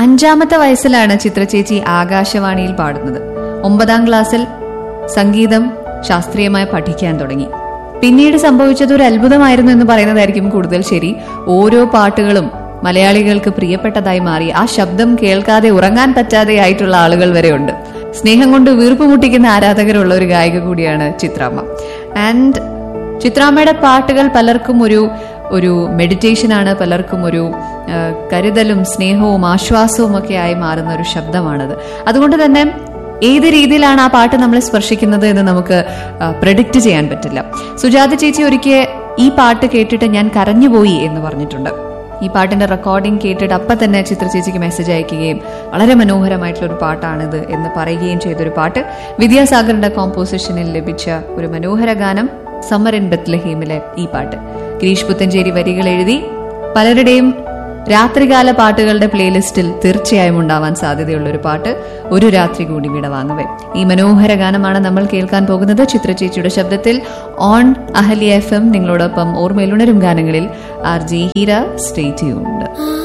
അഞ്ചാമത്തെ വയസ്സിലാണ് ചിത്ര ചേച്ചി ആകാശവാണിയിൽ പാടുന്നത് ഒമ്പതാം ക്ലാസ്സിൽ സംഗീതം ശാസ്ത്രീയമായി പഠിക്കാൻ തുടങ്ങി പിന്നീട് സംഭവിച്ചത് ഒരു അത്ഭുതമായിരുന്നു എന്ന് പറയുന്നതായിരിക്കും കൂടുതൽ ശരി ഓരോ പാട്ടുകളും മലയാളികൾക്ക് പ്രിയപ്പെട്ടതായി മാറി ആ ശബ്ദം കേൾക്കാതെ ഉറങ്ങാൻ പറ്റാതെ ആയിട്ടുള്ള ആളുകൾ വരെ ഉണ്ട് സ്നേഹം കൊണ്ട് വീർപ്പ് മുട്ടിക്കുന്ന ആരാധകരുള്ള ഒരു ഗായിക കൂടിയാണ് ചിത്രാമ്മ ആൻഡ് ചിത്രാമ്മയുടെ പാട്ടുകൾ പലർക്കും ഒരു ഒരു മെഡിറ്റേഷൻ ആണ് പലർക്കും ഒരു ആ, കരുതലും സ്നേഹവും ആശ്വാസവും ഒക്കെ ആയി മാറുന്ന ഒരു ശബ്ദമാണത് അതുകൊണ്ട് തന്നെ ഏത് രീതിയിലാണ് ആ പാട്ട് നമ്മളെ സ്പർശിക്കുന്നത് എന്ന് നമുക്ക് പ്രഡിക്റ്റ് ചെയ്യാൻ പറ്റില്ല സുജാത ചേച്ചി ഒരിക്കൽ ഈ പാട്ട് കേട്ടിട്ട് ഞാൻ കരഞ്ഞുപോയി എന്ന് പറഞ്ഞിട്ടുണ്ട് ഈ പാട്ടിന്റെ റെക്കോർഡിംഗ് കേട്ടിട്ട് അപ്പം തന്നെ ചിത്ര ചേച്ചിക്ക് മെസ്സേജ് അയക്കുകയും വളരെ മനോഹരമായിട്ടുള്ള ഒരു പാട്ടാണിത് എന്ന് പറയുകയും ചെയ്തൊരു പാട്ട് വിദ്യാസാഗറിന്റെ കോമ്പോസിഷനിൽ ലഭിച്ച ഒരു മനോഹര ഗാനം സമ്മർ ഇൻ ബത്ലഹീമിലെ ഈ പാട്ട് ഗിരീഷ് പുത്തഞ്ചേരി വരികൾ എഴുതി പലരുടെയും രാത്രികാല പാട്ടുകളുടെ പ്ലേലിസ്റ്റിൽ തീർച്ചയായും ഉണ്ടാവാൻ സാധ്യതയുള്ള ഒരു പാട്ട് ഒരു രാത്രി കൂടി വിടവാങ്ങുവേ ഈ മനോഹര ഗാനമാണ് നമ്മൾ കേൾക്കാൻ പോകുന്നത് ചിത്ര ചേച്ചിയുടെ ശബ്ദത്തിൽ ഓൺ അഹല്യ എഫ് എം നിങ്ങളോടൊപ്പം ഓർമ്മയിലുണരും ഗാനങ്ങളിൽ R G Heera stay tuned